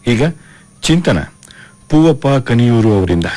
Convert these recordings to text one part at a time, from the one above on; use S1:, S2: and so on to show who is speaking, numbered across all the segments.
S1: ಈಗ ಚಿಂತನ ಪೂವಪ್ಪ ಕನಿಯೂರು ಅವರಿಂದ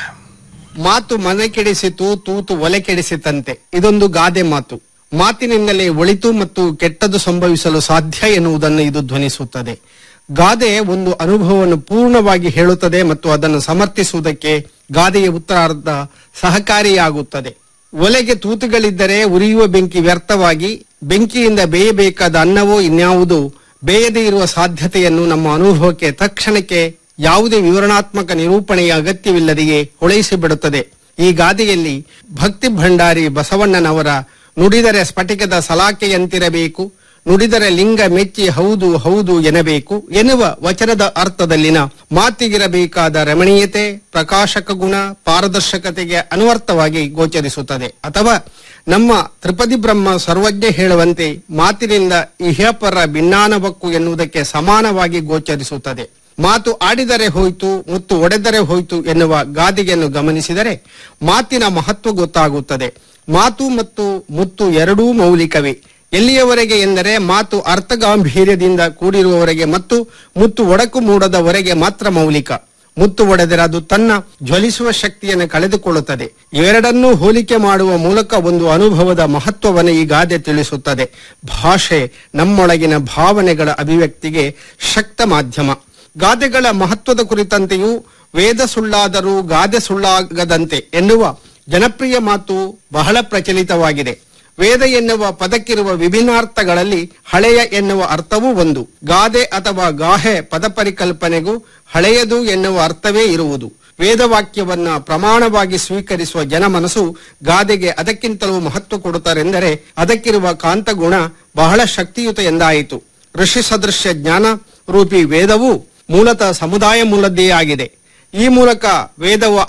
S2: ಮಾತು ಮನೆ ಕೆಡಿಸಿತು ತೂತು ಒಲೆ ಕೆಡಿಸಿತಂತೆ ಇದೊಂದು ಗಾದೆ ಮಾತು ಮಾತಿನಿಂದಲೇ ಒಳಿತು ಮತ್ತು ಕೆಟ್ಟದ್ದು ಸಂಭವಿಸಲು ಸಾಧ್ಯ ಎನ್ನುವುದನ್ನು ಇದು ಧ್ವನಿಸುತ್ತದೆ ಗಾದೆ ಒಂದು ಅನುಭವವನ್ನು ಪೂರ್ಣವಾಗಿ ಹೇಳುತ್ತದೆ ಮತ್ತು ಅದನ್ನು ಸಮರ್ಥಿಸುವುದಕ್ಕೆ ಗಾದೆಯ ಉತ್ತರಾರ್ಧ ಸಹಕಾರಿಯಾಗುತ್ತದೆ ಒಲೆಗೆ ತೂತುಗಳಿದ್ದರೆ ಉರಿಯುವ ಬೆಂಕಿ ವ್ಯರ್ಥವಾಗಿ ಬೆಂಕಿಯಿಂದ ಬೇಯಬೇಕಾದ ಅನ್ನವೋ ಇನ್ಯಾವುದೋ ಬೇಯದೇ ಇರುವ ಸಾಧ್ಯತೆಯನ್ನು ನಮ್ಮ ಅನುಭವಕ್ಕೆ ತಕ್ಷಣಕ್ಕೆ ಯಾವುದೇ ವಿವರಣಾತ್ಮಕ ನಿರೂಪಣೆಯ ಅಗತ್ಯವಿಲ್ಲದೆಯೇ ಹೊಳೆಯಿಸಿಬಿಡುತ್ತದೆ ಈ ಗಾದೆಯಲ್ಲಿ ಭಕ್ತಿ ಭಂಡಾರಿ ಬಸವಣ್ಣನವರ ನುಡಿದರೆ ಸ್ಫಟಿಕದ ಸಲಾಕೆಯಂತಿರಬೇಕು ನುಡಿದರೆ ಲಿಂಗ ಮೆಚ್ಚಿ ಹೌದು ಹೌದು ಎನ್ನಬೇಕು ಎನ್ನುವ ವಚನದ ಅರ್ಥದಲ್ಲಿನ ಮಾತಿಗಿರಬೇಕಾದ ರಮಣೀಯತೆ ಪ್ರಕಾಶಕ ಗುಣ ಪಾರದರ್ಶಕತೆಗೆ ಅನ್ವರ್ಥವಾಗಿ ಗೋಚರಿಸುತ್ತದೆ ಅಥವಾ ನಮ್ಮ ತ್ರಿಪದಿ ಬ್ರಹ್ಮ ಸರ್ವಜ್ಞ ಹೇಳುವಂತೆ ಮಾತಿನಿಂದ ಇಹಪರ ಭಿನ್ನಾನವಕ್ಕು ಎನ್ನುವುದಕ್ಕೆ ಸಮಾನವಾಗಿ ಗೋಚರಿಸುತ್ತದೆ ಮಾತು ಆಡಿದರೆ ಹೋಯ್ತು ಮುತ್ತು ಒಡೆದರೆ ಹೋಯ್ತು ಎನ್ನುವ ಗಾದೆಯನ್ನು ಗಮನಿಸಿದರೆ ಮಾತಿನ ಮಹತ್ವ ಗೊತ್ತಾಗುತ್ತದೆ ಮಾತು ಮತ್ತು ಮುತ್ತು ಎರಡೂ ಮೌಲಿಕವೇ ಎಲ್ಲಿಯವರೆಗೆ ಎಂದರೆ ಮಾತು ಅರ್ಥಗಾಂಭೀರ್ಯದಿಂದ ಕೂಡಿರುವವರೆಗೆ ಮತ್ತು ಮುತ್ತು ಒಡಕು ಮೂಡದವರೆಗೆ ಮಾತ್ರ ಮೌಲಿಕ ಮುತ್ತು ಒಡೆದರೆ ಅದು ತನ್ನ ಜ್ವಲಿಸುವ ಶಕ್ತಿಯನ್ನು ಕಳೆದುಕೊಳ್ಳುತ್ತದೆ ಇವೆರಡನ್ನೂ ಹೋಲಿಕೆ ಮಾಡುವ ಮೂಲಕ ಒಂದು ಅನುಭವದ ಮಹತ್ವವನ್ನು ಈ ಗಾದೆ ತಿಳಿಸುತ್ತದೆ ಭಾಷೆ ನಮ್ಮೊಳಗಿನ ಭಾವನೆಗಳ ಅಭಿವ್ಯಕ್ತಿಗೆ ಶಕ್ತ ಮಾಧ್ಯಮ ಗಾದೆಗಳ ಮಹತ್ವದ ಕುರಿತಂತೆಯೂ ವೇದ ಸುಳ್ಳಾದರೂ ಗಾದೆ ಸುಳ್ಳಾಗದಂತೆ ಎನ್ನುವ ಜನಪ್ರಿಯ ಮಾತು ಬಹಳ ಪ್ರಚಲಿತವಾಗಿದೆ ವೇದ ಎನ್ನುವ ಪದಕ್ಕಿರುವ ವಿಭಿನ್ನಾರ್ಥಗಳಲ್ಲಿ ಹಳೆಯ ಎನ್ನುವ ಅರ್ಥವೂ ಒಂದು ಗಾದೆ ಅಥವಾ ಗಾಹೆ ಪದ ಪರಿಕಲ್ಪನೆಗೂ ಹಳೆಯದು ಎನ್ನುವ ಅರ್ಥವೇ ಇರುವುದು ವೇದವಾಕ್ಯವನ್ನ ಪ್ರಮಾಣವಾಗಿ ಸ್ವೀಕರಿಸುವ ಜನಮನಸ್ಸು ಗಾದೆಗೆ ಅದಕ್ಕಿಂತಲೂ ಮಹತ್ವ ಕೊಡುತ್ತಾರೆಂದರೆ ಅದಕ್ಕಿರುವ ಕಾಂತಗುಣ ಬಹಳ ಶಕ್ತಿಯುತ ಎಂದಾಯಿತು ಋಷಿ ಸದೃಶ್ಯ ಜ್ಞಾನ ರೂಪಿ ವೇದವು ಮೂಲತಃ ಸಮುದಾಯ ಮೂಲದ್ದೇ ಆಗಿದೆ ಈ ಮೂಲಕ ವೇದವು